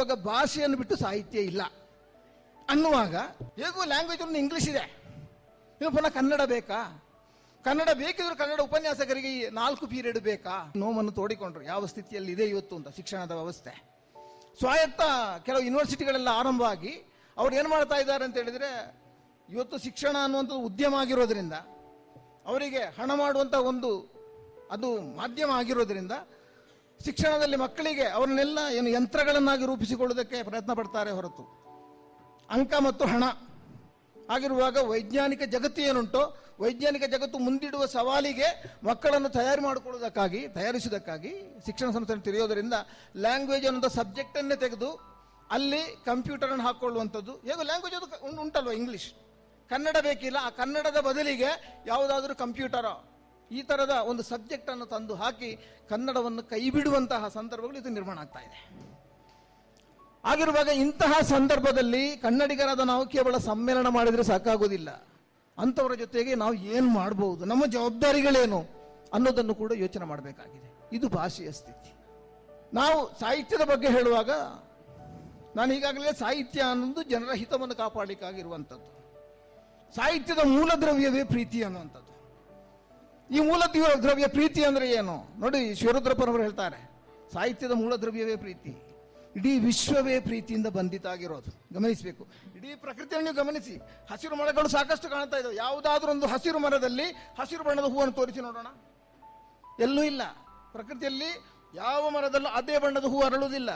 ಹೇಳುವಾಗ ಭಾಷೆಯನ್ನು ಬಿಟ್ಟು ಸಾಹಿತ್ಯ ಇಲ್ಲ ಅನ್ನುವಾಗ ಹೇಗೂ ಲ್ಯಾಂಗ್ವೇಜ್ ಒಂದು ಇಂಗ್ಲಿಷ್ ಇದೆ ಇನ್ನು ಪುನಃ ಕನ್ನಡ ಬೇಕಾ ಕನ್ನಡ ಬೇಕಿದ್ರು ಕನ್ನಡ ಉಪನ್ಯಾಸಕರಿಗೆ ಈ ನಾಲ್ಕು ಪೀರಿಯಡ್ ಬೇಕಾ ನೋವನ್ನು ತೋಡಿಕೊಂಡ್ರು ಯಾವ ಸ್ಥಿತಿಯಲ್ಲಿ ಇದೆ ಇವತ್ತು ಅಂತ ಶಿಕ್ಷಣದ ವ್ಯವಸ್ಥೆ ಸ್ವಾಯತ್ತ ಕೆಲವು ಯೂನಿವರ್ಸಿಟಿಗಳೆಲ್ಲ ಆರಂಭವಾಗಿ ಅವ್ರು ಏನು ಮಾಡ್ತಾ ಇದ್ದಾರೆ ಅಂತ ಹೇಳಿದ್ರೆ ಇವತ್ತು ಶಿಕ್ಷಣ ಅನ್ನುವಂಥದ್ದು ಉದ್ಯಮ ಆಗಿರೋದ್ರಿಂದ ಅವರಿಗೆ ಹಣ ಮಾಡುವಂಥ ಒಂದು ಅದು ಮಾಧ್ಯಮ ಆಗಿರೋದ್ರಿಂದ ಶಿಕ್ಷಣದಲ್ಲಿ ಮಕ್ಕಳಿಗೆ ಅವರನ್ನೆಲ್ಲ ಏನು ಯಂತ್ರಗಳನ್ನಾಗಿ ರೂಪಿಸಿಕೊಳ್ಳುವುದಕ್ಕೆ ಪ್ರಯತ್ನ ಪಡ್ತಾರೆ ಹೊರತು ಅಂಕ ಮತ್ತು ಹಣ ಆಗಿರುವಾಗ ವೈಜ್ಞಾನಿಕ ಜಗತ್ತು ಏನುಂಟೋ ವೈಜ್ಞಾನಿಕ ಜಗತ್ತು ಮುಂದಿಡುವ ಸವಾಲಿಗೆ ಮಕ್ಕಳನ್ನು ತಯಾರು ಮಾಡಿಕೊಳ್ಳುವುದಕ್ಕಾಗಿ ತಯಾರಿಸುವುದಕ್ಕಾಗಿ ಶಿಕ್ಷಣ ಸಂಸ್ಥೆಯನ್ನು ತೆರೆಯೋದರಿಂದ ಲ್ಯಾಂಗ್ವೇಜ್ ಅನ್ನೋ ಸಬ್ಜೆಕ್ಟ್ ಅನ್ನೇ ತೆಗೆದು ಅಲ್ಲಿ ಕಂಪ್ಯೂಟರ್ ಅನ್ನು ಹಾಕೊಳ್ಳುವಂಥದ್ದು ಹೇಗೋ ಲ್ಯಾಂಗ್ವೇಜ್ ಅದು ಉಂ- ಉಂಟಲ್ವ ಇಂಗ್ಲಿಷ್ ಕನ್ನಡ ಬೇಕಿಲ್ಲ ಆ ಕನ್ನಡದ ಬದಲಿಗೆ ಯಾವುದಾದ್ರೂ ಕಂಪ್ಯೂಟರ ಈ ತರದ ಒಂದು ಸಬ್ಜೆಕ್ಟ್ ಅನ್ನು ತಂದು ಹಾಕಿ ಕನ್ನಡವನ್ನು ಕೈಬಿಡುವಂತಹ ಸಂದರ್ಭಗಳು ಇದು ನಿರ್ಮಾಣ ಆಗ್ತಾ ಇದೆ ಆಗಿರುವಾಗ ಇಂತಹ ಸಂದರ್ಭದಲ್ಲಿ ಕನ್ನಡಿಗರಾದ ನಾವು ಕೇವಲ ಸಮ್ಮೇಳನ ಮಾಡಿದರೆ ಸಾಕಾಗೋದಿಲ್ಲ ಅಂಥವರ ಜೊತೆಗೆ ನಾವು ಏನು ಮಾಡಬಹುದು ನಮ್ಮ ಜವಾಬ್ದಾರಿಗಳೇನು ಅನ್ನೋದನ್ನು ಕೂಡ ಯೋಚನೆ ಮಾಡಬೇಕಾಗಿದೆ ಇದು ಭಾಷೆಯ ಸ್ಥಿತಿ ನಾವು ಸಾಹಿತ್ಯದ ಬಗ್ಗೆ ಹೇಳುವಾಗ ನಾನು ಈಗಾಗಲೇ ಸಾಹಿತ್ಯ ಅನ್ನೋದು ಜನರ ಹಿತವನ್ನು ಕಾಪಾಡಲಿಕ್ಕಾಗಿರುವಂಥದ್ದು ಸಾಹಿತ್ಯದ ಮೂಲ ದ್ರವ್ಯವೇ ಪ್ರೀತಿ ಅನ್ನುವಂಥದ್ದು ಈ ಮೂಲ ದ್ರವ್ಯ- ದ್ರವ್ಯ ಪ್ರೀತಿ ಅಂದ್ರೆ ಏನು ನೋಡಿ ಶಿವರುದ್ರಪ್ಪನವರು ಹೇಳ್ತಾರೆ ಸಾಹಿತ್ಯದ ಮೂಲ ದ್ರವ್ಯವೇ ಪ್ರೀತಿ ಇಡೀ ವಿಶ್ವವೇ ಪ್ರೀತಿಯಿಂದ ಬಂಧಿತ ಆಗಿರೋದು ಗಮನಿಸಬೇಕು ಇಡೀ ಪ್ರಕೃತಿಯನ್ನು ನೀವು ಗಮನಿಸಿ ಹಸಿರು ಮರಗಳು ಸಾಕಷ್ಟು ಕಾಣ್ತಾ ಇದ್ದಾವೆ ಯಾವುದಾದ್ರೂ ಒಂದು ಹಸಿರು ಮರದಲ್ಲಿ ಹಸಿರು ಬಣ್ಣದ ಹೂವನ್ನು ತೋರಿಸಿ ನೋಡೋಣ ಎಲ್ಲೂ ಇಲ್ಲ ಪ್ರಕೃತಿಯಲ್ಲಿ ಯಾವ ಮರದಲ್ಲೂ ಅದೇ ಬಣ್ಣದ ಹೂ ಅರಳುವುದಿಲ್ಲ